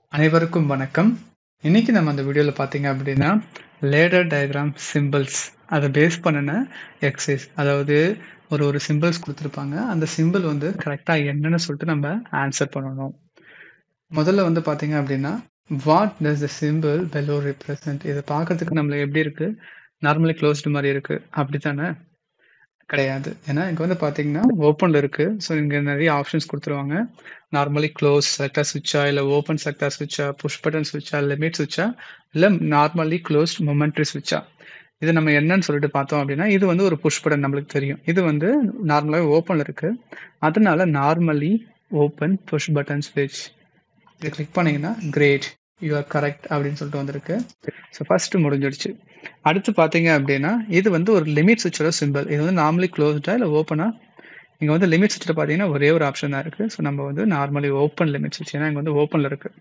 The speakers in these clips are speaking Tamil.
அனைவருக்கும் வணக்கம். இன்னைக்கு நம்ம அந்த வீடியோல பார்த்தீங்க அப்படின்னா, லேடர் டயகிராம் சிம்பல்ஸ் அத பேஸ் பண்ணுன எக்சர்சைஸ். அதாவது ஒரு ஒரு சிம்பல்ஸ் குடுத்துருப்பாங்க. அந்த சிம்பல் வந்து கரெக்ட்டா என்னன்னு சொல்லிட்டு நம்ம ஆன்சர் பண்ணணும். முதல்ல வந்து பார்த்தீங்க அப்படின்னா, what does the symbol below represent? இத பார்க்கறதுக்கு நம்மளுக்கு எப்படி இருக்கு? நார்மலி குளோஸ்டு மாரி இருக்கு. அப்படித்தானே? கிடையாது. ஏன்னா இங்க வந்து பார்த்தீங்கன்னா, ஓப்பன்ல இருக்கு. ஸோ இங்க நெறைய ஆப்ஷன்ஸ் குடுத்துருவாங்க. நார்மலி க்ளோஸ் செலக்டர் ஸ்விட்சா, இல்ல ஓப்பன் செலக்டர் ஸ்விட்சா, புஷ் பட்டன் ஸ்விட்சா, லிமிட் ஸ்விட்சா, இல்ல நார்மலி குளோஸ்ட் மொமெண்ட்ரி ஸ்விட்சா. இது நம்ம என்னன்னு சொல்லிட்டு பார்த்தோம் அப்படின்னா, இது வந்து ஒரு புஷ் பட்டன் நம்மளுக்கு தெரியும். இது வந்து நார்மலாவே ஓப்பன்ல இருக்கு. அதனால நார்மலி ஓப்பன் புஷ் பட்டன் ஸ்விட்ச். இத கிளிக் பண்ணீங்கன்னா, கிரேட் யூ ஆர் கரெக்ட் அப்படின்னு சொல்லிட்டு வந்திருக்கு. ஸோ ஃபர்ஸ்ட் முடிஞ்சிடுச்சு. அடுத்து பார்த்தீங்க அப்படின்னா, இது வந்து ஒரு லிமிட் ஸ்விட்சோட சிம்பல். இது வந்து நார்மலி குளோஸ்டா இல்ல ஓப்பனா? இங்க வந்து லிமிட் ஸ்விட்ச்ல பார்த்தீங்கன்னா, ஒரே ஒரு ஆப்ஷன் தான் இருக்கு. ஸோ நம்ம வந்து நார்மலி ஓப்பன் லிமிட் ஸ்விட்ச். ஏன்னா இங்க வந்து ஓப்பன்ல இருக்கு.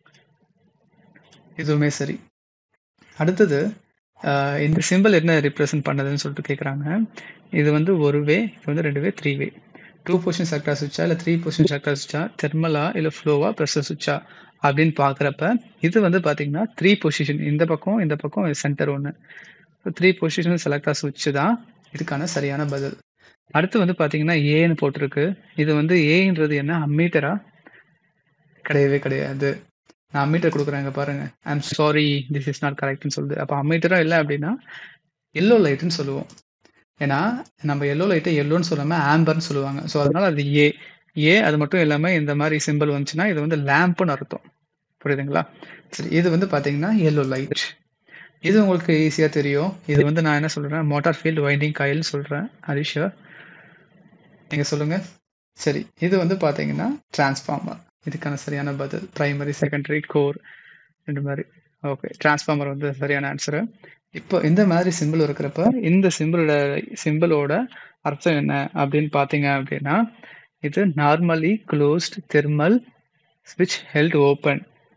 இதுவுமே சரி. அடுத்தது அ இந்த சிம்பல் என்ன ரெப்ரசன்ட் பண்ணுதுன்னு சொல்லிட்டு கேட்குறாங்க. இது வந்து ஒரு வே, இது வந்து 2 வே, 3 வே. 2 பொசிஷன் செலக்டர் ஸ்விட்சா, இல்ல 3 பொசிஷன் செலக்டர் ஸ்விட்சா, தெர்மலா, இல்ல ஃப்ளோவா, பிரஷர் ஸ்விட்சா அப்படின்னு பார்க்குறப்ப, இது வந்து பார்த்தீங்கன்னா 3 பொசிஷன். இந்த பக்கம், இந்த பக்கம் சென்டர் ஒண்ணு. 3 பொசிஷன் செலக்டர் ஸ்விட்ச் தான் இதுக்கான சரியான பதில். அடுத்து வந்து பார்த்தீங்கன்னா, ஏன்னு போட்டிருக்கு. இது வந்து ஏன்றது என்ன அம்மீட்டரா? கிடையவே கிடையாது. நான் அம்மீட்டர் குடுக்குறேன் இங்க பாருங்க. I am sorry this is not கரெக்ட்ன்னு சொல்லுது. அப்ப அம்மீட்டரும் இல்ல அப்படின்னா, எல்லோ லைட்ன்னு சொல்லுவோம். ஏன்னா நம்ம எல்லோ லைட்ட எல்லோன்னு சொல்லாம ஆம்பர்ன்னு சொல்லுவாங்க. ஸோ அதனால அது ஏ. ஏ அது மட்டும் இல்லாம இந்த மாரி சிம்பல் வந்துச்சுன்னா, இது வந்து லேம்ப்ன்னு அர்த்தம். புரியுதுங்களா? சரி இது வந்து பார்த்தீங்கன்னா, எல்லோ லைட். இது உங்களுக்கு ஈஸியா தெரியும். இது வந்து நான் என்ன சொல்றேன், மோட்டார் ஃபீல்ட் வைண்டிங் காயில்னு சொல்றேன். Are you sure? நீங்க சொல்லுங்க. சரி இது வந்து பார்த்தீங்கன்னா, டிரான்ஸ்ஃபார்மர். இதுக்கான சரியான பதில். பிரைமரி, செகண்டரி, கோர் 2 மாரி. ஓகே. டிரான்ஸ்ஃபார்மர் வந்து சரியான ஆன்சரு. இப்போ இந்த மாதிரி சிம்பல் இருக்கிறப்ப, இந்த சிம்பலோட சிம்பலோட அர்த்தம் என்ன அப்படின்னு பார்த்தீங்க அப்படின்னா, இது நார்மலி குளோஸ்ட் தெர்மல் ஸ்விட்ச் ஹெல்ட் ஓப்பன்.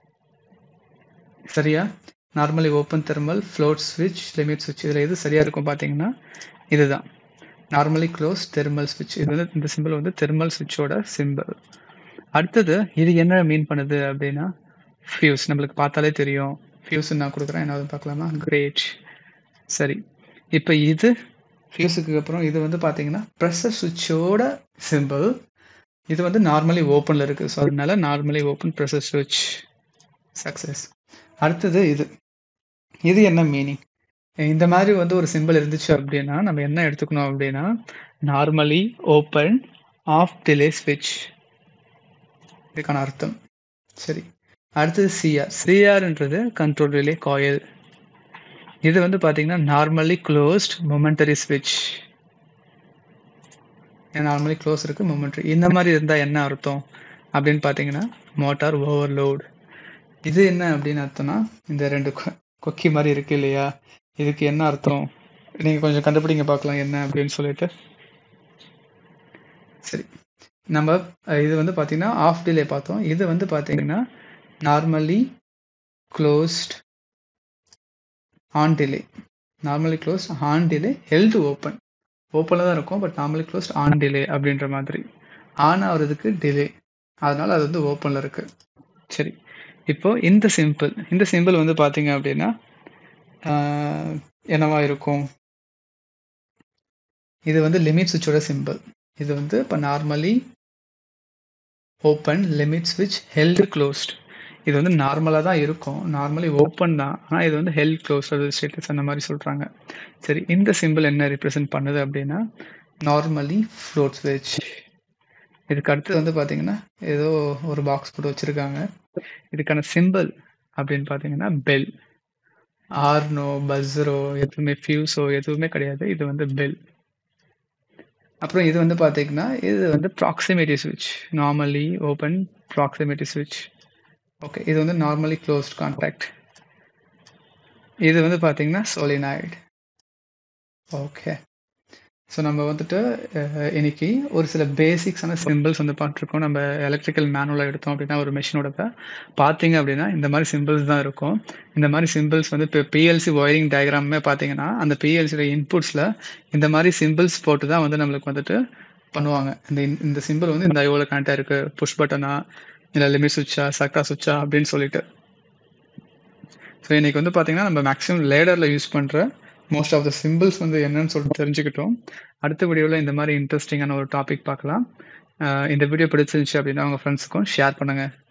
சரியா? நார்மலி ஓப்பன் தெர்மல், ஃப்ளோட் ஸ்விட்ச், லிமிட் ஸ்விட்ச் இதுல எது சரியா இருக்கும் பார்த்தீங்கன்னா, இதுதான். நார்மலி க்ளோஸ் தெர்மல் ஸ்விட்ச். இது வந்து இந்த சிம்பல் வந்து தெர்மல் ஸ்விட்சோட சிம்பல். அடுத்தது இது என்ன மீன் பண்ணுது அப்படின்னா, ஃபியூஸ். நம்மளுக்கு பார்த்தாலே தெரியும். ஃபியூஸ்ன்னு நான் குடுக்குறேன். என்னாவது பார்க்கலாமா? கிரேட். சரி. இப்ப இது ஃபியூஸுக்கு அப்புறம் இது வந்து பார்த்தீங்கன்னா, பிரஷர் ஸ்விட்சோட சிம்பல். இது வந்து நார்மலி ஓப்பன்ல இருக்கு. ஸோ அதனால நார்மலி ஓப்பன் பிரஷர் ஸ்விட்ச். சக்சஸ். அடுத்தது இது. இது என்ன மீனிங்? இந்த மாதிரி வந்து ஒரு சிம்பல் இருந்துச்சு அப்படின்னா, நம்ம என்ன எடுத்துக்கணும் அப்படின்னா, நார்மலி ஓப்பன் ஆஃப் டிலே ஸ்விட்ச். இதுக்கான அர்த்தம். சரி. அடுத்தது சிஆர். சிஆர்ன்றது கண்ட்ரோல் ரிலே காயில். இது வந்து பார்த்தீங்கன்னா, நார்மலி குளோஸ்ட் மொமெண்டரி ஸ்விட்ச். நார்மலி க்ளோஸ் இருக்கு மொமெண்டரி. இந்த மாரி இருந்தா என்ன அர்த்தம்? அப்படின்னு பார்த்தீங்கன்னா, மோட்டார் ஓவர்லோட். இது என்ன அப்படின்னு அர்த்தம்னா, இந்த 2 கொ கொக்கி மாரி இருக்கு இல்லையா? இதுக்கு என்ன அர்த்தம்? நீங்க கொஞ்சம் கண்டுபிடிங்க பார்க்கலாம் என்ன அப்படின்னு சொல்லிட்டு. சரி. நம்ம இது வந்து பார்த்தீங்கன்னா, ஆஃப் டிலே பார்த்தோம். இது வந்து பார்த்தீங்கன்னா, normally closed on delay. Normally closed on delay held open. ஓப்பன்ல தான் இருக்கும். But normally closed on delay அப்படின்ற மாதிரி. ஆன் ஆவறதுக்கு டிலே. அதனால அது வந்து ஓப்பன்ல இருக்கு. சரி. இப்போ இந்த சிம்பிள் இந்த சிம்பல் வந்து பார்த்தீங்க அப்படின்னா, ஆ என்னவா இருக்கும்? இது வந்து லிமிட் ஸ்விட்சோட சிம்பல். இது வந்து இப்ப நார்மலி ஓப்பன் லிமிட் ஸ்விட்ச் ஹெல்ட் குளோஸ்ட். இது வந்து நார்மலா தான் இருக்கும். நார்மலி ஓப்பன் தான். ஆனா இது வந்து ஹெல்ட் குளோஸ்ட் அது ஸ்டேட்டஸ் அந்த மாரி சொல்றாங்க. சரி இந்த சிம்பல் என்ன ரெப்ரசன்ட் பண்ணுது அப்படின்னா, நார்மலி ஃப்ளோட் ஸ்விட்ச். இதுக்கு அடுத்து வந்து பார்த்தீங்கன்னா, ஏதோ ஒரு பாக்ஸ் போட்டு வச்சிருக்காங்க. இதுக்கான சிம்பல் அப்படின்னு பார்த்தீங்கன்னா, பெல். ஹார்னோ, பஸ்ஸரோ எதுவுமே ஃபியூஸோ எதுவுமே கிடையாது. இது வந்து பெல். அப்புறம் இது வந்து பார்த்தீங்கன்னா, இது வந்து ப்ராக்ஸிமிட்டி ஸ்விட்ச். நார்மலி ஓப்பன் ப்ராக்ஸிமிட்டி ஸ்விட்ச். ஓகே. இது வந்து நார்மலி குளோஸ்ட் கான்டாக்ட். இது வந்து பார்த்தீங்கன்னா, சோலினாய்டு. ஓகே. ஸோ நம்ம வந்துட்டு அ இன்னைக்கு ஒரு சில பேசிக்ஸான சிம்பல்ஸ் வந்து பார்த்துருக்கோம். நம்ம எலக்ட்ரிக்கல் மேனுவலா எடுத்தோம் அப்படின்னா, ஒரு மெஷினோடத பார்த்தீங்க அப்படின்னா, இந்த மாரி சிம்பல்ஸ் தான் இருக்கும். இந்த மாரி சிம்பல்ஸ் வந்து இப்ப பிஎல்சி ஒயரிங் டயகிராமுமே பார்த்தீங்கன்னா, அந்த பிஎல்சியோட இன்புட்ஸ்ல இந்த மாரி சிம்பல்ஸ் போட்டு தான் வந்து நம்மளுக்கு வந்துட்டு பண்ணுவாங்க. இந்த இந்த சிம்பல் வந்து இந்த ஐஓல கனெக்ட் ஆயிருக்கு. புஷ் பட்டனா, இல்லை லிமிட் சுவிட்சா சக்ரா சுவிட்சா அப்படின்னு சொல்லிட்டு ஸோ இன்னைக்கு வந்து பார்த்தீங்கன்னா நம்ம மேக்ஸிமம் லேடரில் யூஸ் பண்ணுற மோஸ்ட் ஆஃப் த சிம்பிள்ஸ் வந்து என்னன்னு சொல்லிட்டு தெரிஞ்சுக்கிட்டோம் அடுத்த வீடியோவில் இந்த மாதிரி இன்ட்ரெஸ்டிங்கான ஒரு டாபிக் பார்க்கலாம் அஹ் இந்த வீடியோ பிடிச்சிருந்துச்சு அப்படின்னா உங்கள் ஃப்ரெண்ட்ஸுக்கும் ஷேர் பண்ணுங்கள்